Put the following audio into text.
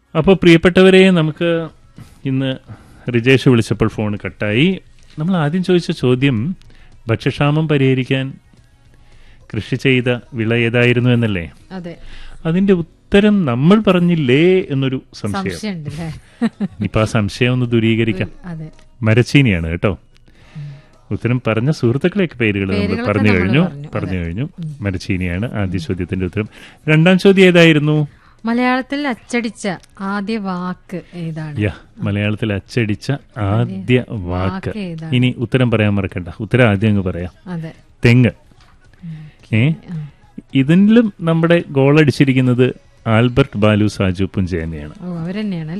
അപ്പോൾ പ്രിയപ്പെട്ടവരെ നമുക്ക് ഇന്ന് റിജേഷ് വിളിച്ചപ്പോൾ ഫോൺ കട്ടായി നമ്മൾ ആദ്യം ചോദിച്ച ചോദ്യം ഭക്ഷ്യക്ഷാമം പരിഹരിക്കാൻ കൃഷി ചെയ്ത വിള ഏതായിരുന്നു എന്നല്ലേ അതെ അതിന്റെ ഉത്തരം നമ്മൾ പറഞ്ഞില്ലേ എന്നൊരു സംശയം സംശയമുണ്ട് അല്ലേ ഇനിയിപ്പോൾ ആ സംശയം ഒന്ന് ദൂരീകരിക്കാം അതെ മരച്ചീനിയാണ് കേട്ടോ ഉത്തരം പറഞ്ഞ സുഹൃത്തുക്കളെയൊക്കെ പേരുകൾ നമ്മൾ പേരുകളൊക്കെ പറഞ്ഞു നമ്മൾ കഴിഞ്ഞു പറഞ്ഞു, പറഞ്ഞു കഴിഞ്ഞു മരച്ചീനിയാണ് ആദ്യ ചോദ്യത്തിന്റെ ഉത്തരം രണ്ടാം ചോദ്യം ഏതായിരുന്നു മലയാളത്തിൽ അച്ചടിച്ച ആദ്യ വാക്ക് ഏതാണ് യാ മലയാളത്തിൽ അച്ചടിച്ച ആദ്യ വാക്ക് വാക്ക് ഏതാണ്? ഇനി ഉത്തരം പറയാൻ മറക്കണ്ട ഉത്തരം ആദ്യം അങ്ങ് പറയാം അതെ തെങ്ങ് ഏ ഇതിലും നമ്മുടെ ഗോൾ അടിച്ചിരിക്കുന്നത് ആൽബർട്ട് ബാലു സാജു പുഞ്ച തന്നെയാണ് ഓ അവരെന്നെയാണ്